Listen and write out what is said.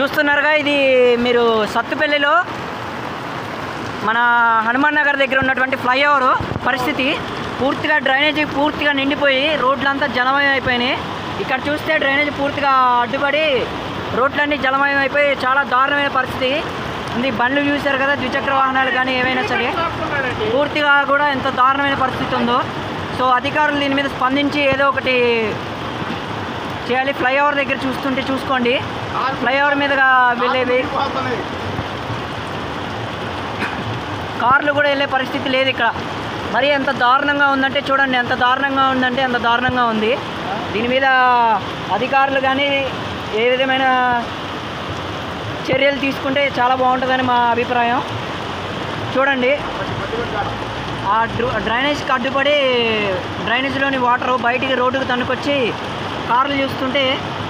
చూస్తున్నారుగా ఇది మీరు సత్తుపల్లిలో మన హనుమాన్ నగర్ దగ్గర ఉన్నటువంటి ఫ్లైఓవర్ పరిస్థితి పూర్తిగా డ్రైనేజీ పూర్తిగా నిండిపోయి రోడ్లంతా జలమయం అయిపోయినాయి ఇక్కడ చూస్తే డ్రైనేజ్ పూర్తిగా అడ్డుపడి రోడ్లన్నీ జలమయం అయిపోయి చాలా దారుణమైన పరిస్థితి ఉంది బండ్లు చూశారు కదా ద్విచక్ర వాహనాలు కానీ ఏవైనా సరే పూర్తిగా కూడా ఎంత దారుణమైన పరిస్థితి ఉందో సో అధికారులు దీని మీద స్పందించి ఏదో ఒకటి చేయాలి ఫ్లైఓవర్ దగ్గర చూస్తుంటే చూసుకోండి ఫ్లైఓవర్ మీదుగా వెళ్ళేవి కార్లు కూడా వెళ్ళే పరిస్థితి లేదు ఇక్కడ మరి ఎంత దారుణంగా ఉందంటే చూడండి ఎంత దారుణంగా ఉందంటే అంత దారుణంగా ఉంది దీని మీద అధికారులు కానీ ఏ విధమైన చర్యలు తీసుకుంటే చాలా బాగుంటుందని మా అభిప్రాయం చూడండి ఆ డ్ర- డ్రైనేజ్కి అడ్డుపడి డ్రైనేజ్లోని వాటర్ బయటికి రోడ్డుకు తన్నుకొచ్చి కార్లు చూస్తుంటే